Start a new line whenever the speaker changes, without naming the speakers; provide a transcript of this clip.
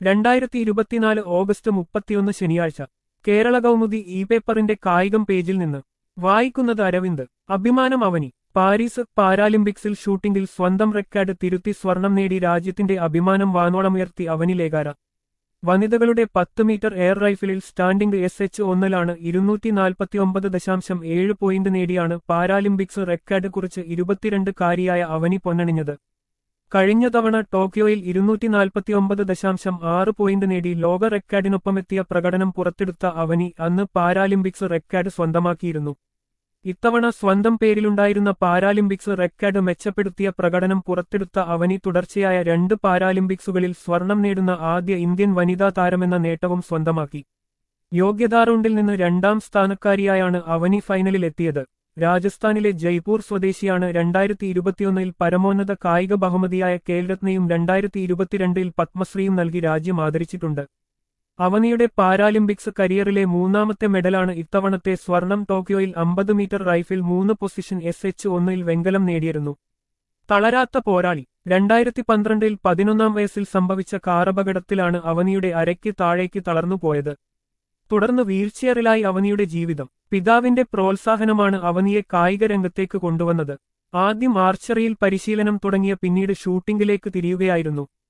രണ്ടായിരത്തി ഇരുപത്തിനാല് ഓഗസ്റ്റ് മുപ്പത്തിയൊന്ന് ശനിയാഴ്ച കേരള കൗമുദി ഇ പേപ്പറിന്റെ കായികം പേജിൽ നിന്ന് വായിക്കുന്നത് അരവിന്ദ് അഭിമാനം അവനി പാരീസ് പാരാലിമ്പിക്സിൽ ഷൂട്ടിംഗിൽ സ്വന്തം റെക്കോർഡ് തിരുത്തി സ്വർണം നേടി രാജ്യത്തിന്റെ അഭിമാനം വാനോളമുയർത്തി അവനി ലേഖാര വനിതകളുടെ പത്ത് മീറ്റർ എയർ റൈഫിളിൽ സ്റ്റാൻഡിംഗ് എസ് എച്ച് ഒന്നിലാണ് ഇരുന്നൂറ്റി നാൽപ്പത്തിയൊമ്പത് ദശാംശം ഏഴ് പോയിന്റ് നേടിയാണ് പാരാലിമ്പിക്സ് റെക്കോർഡ് കുറിച്ച് ഇരുപത്തിരണ്ട് കാരിയായ അവനി പൊന്നണിഞ്ഞത് കഴിഞ്ഞ തവണ ടോക്കിയോയിൽ ഇരുന്നൂറ്റി നാൽപ്പത്തിയൊമ്പത് ദശാംശം ആറ് പോയിന്റ് നേടി ലോക റെക്കോർഡിനൊപ്പമെത്തിയ പ്രകടനം പുറത്തെടുത്ത അവനി അന്ന് പാരാലിമ്പിക്സ് റെക്കോർഡ് സ്വന്തമാക്കിയിരുന്നു ഇത്തവണ സ്വന്തം പേരിലുണ്ടായിരുന്ന പാരാലിമ്പിക്സ് റെക്കോർഡ് മെച്ചപ്പെടുത്തിയ പ്രകടനം പുറത്തെടുത്ത അവനി തുടർച്ചയായ രണ്ട് പാരാലിമ്പിക്സുകളിൽ സ്വർണം നേടുന്ന ആദ്യ ഇന്ത്യൻ വനിതാ താരമെന്ന നേട്ടവും സ്വന്തമാക്കി യോഗ്യതാ റൗണ്ടിൽ നിന്ന് രണ്ടാം സ്ഥാനക്കാരിയായാണ് അവനി ഫൈനലിൽ എത്തിയത് രാജസ്ഥാനിലെ ജയ്പൂർ സ്വദേശിയാണ് രണ്ടായിരത്തി ഇരുപത്തിയൊന്നിൽ പരമോന്നത കായിക ബഹുമതിയായ കേൽരത്നയും രണ്ടായിരത്തി ഇരുപത്തിരണ്ടിൽ പത്മശ്രീയും നൽകി രാജ്യം ആദരിച്ചിട്ടുണ്ട് അവനിയുടെ പാരാലിമ്പിക്സ് കരിയറിലെ മൂന്നാമത്തെ മെഡലാണ് ഇത്തവണത്തെ സ്വർണം ടോക്കിയോയിൽ അമ്പത് മീറ്റർ റൈഫിൽ മൂന്ന് പൊസിഷൻ എസ് എച്ച് ഒന്നിൽ വെങ്കലം നേടിയിരുന്നു തളരാത്ത പോരാളി രണ്ടായിരത്തി പന്ത്രണ്ടിൽ പതിനൊന്നാം വയസ്സിൽ സംഭവിച്ച കാറപകടത്തിലാണ് അവനിയുടെ അരയ്ക്ക് താഴേക്ക് തളർന്നുപോയത് തുടർന്ന് വീൽചെയറിലായി അവനിയുടെ ജീവിതം പിതാവിന്റെ പ്രോത്സാഹനമാണ് അവനിയെ കായിക രംഗത്തേക്ക് കൊണ്ടുവന്നത് ആദ്യം ആർച്ചറിയിൽ പരിശീലനം തുടങ്ങിയ പിന്നീട് ഷൂട്ടിംഗിലേക്ക് തിരിയുകയായിരുന്നു